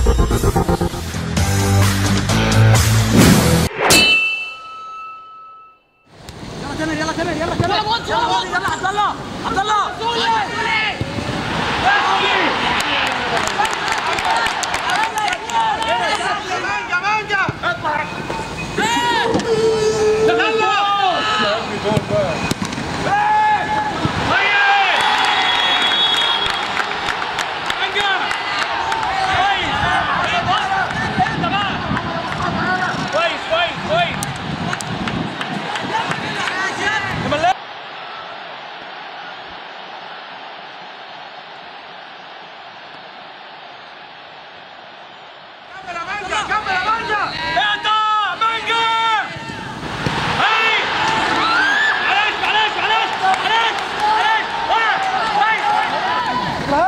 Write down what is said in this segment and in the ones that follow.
كويس كويس كويس اقطع مانجا هاي معلش معلش معلش معلش معلش واحد كويس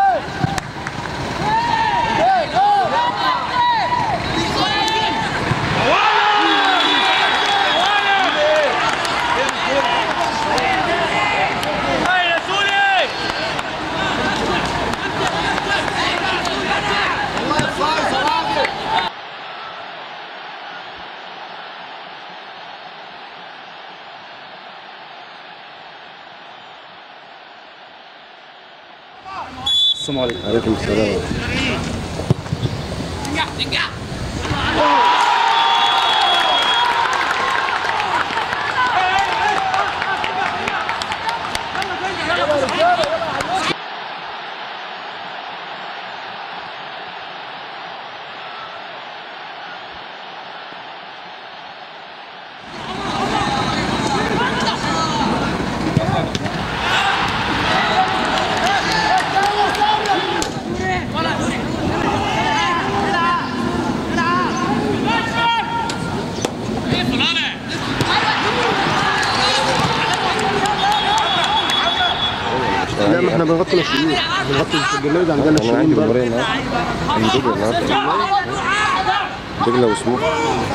هاي يا سوري السلام عليكم عليكم السلام لا ما احنا بنغطي الشيوخ بنغطي الجلايد عندنا انا الشيوخ عندي دلوقتي. مباراه النهارده عندي دجله النهارده دجله وسموحه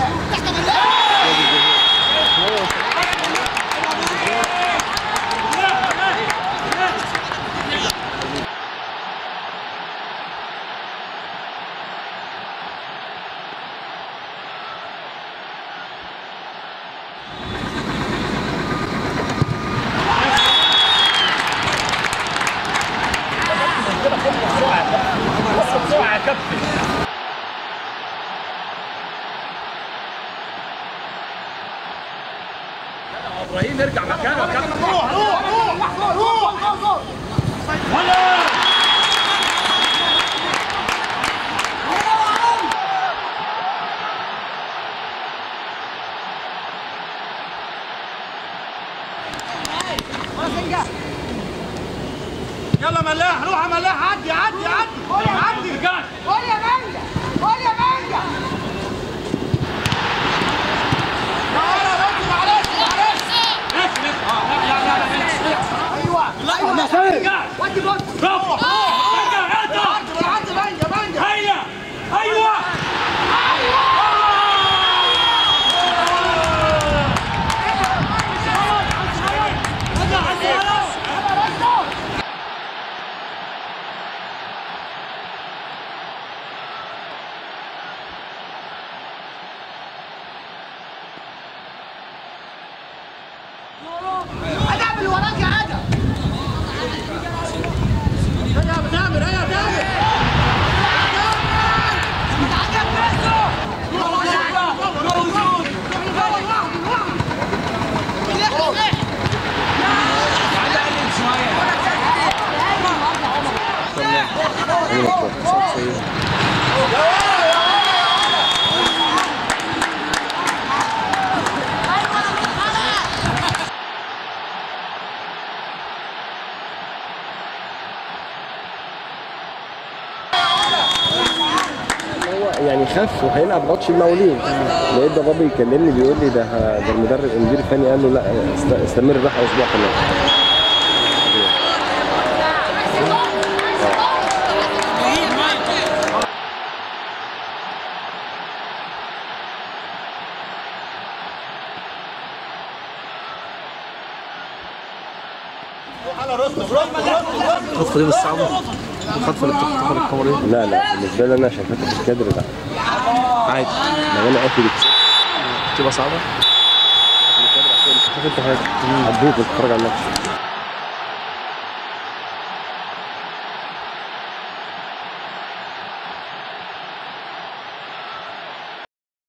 ابراهيم ارجع مكانك يا كابتن يلا ملاح روح يا ملاح عدي عدي عدي عدي رجعت قول يا مانجا قول يا مانجا ودي بص برافو ارجع انت عدي مانجا مانجا هيا ايوه هنعمل وراك يا ادم تامر هيا تامر هو يعني خف وهيلعب ماتش المقاولين لقيت ده بابا يكلمني بيقول لي ده ده المدرب المدير الفني قال له لا است- استمر راح اسبوع كمان الخطه دي مش صعبه الخطفه اللي بتفتح الكاميرا دي لا لا بالنسبه لي انا عشان فاتح الكادر لا عادي لو انا قافل تبقى صعبه الكادر عشان انت حاجه هتدوق تتفرج على الماتش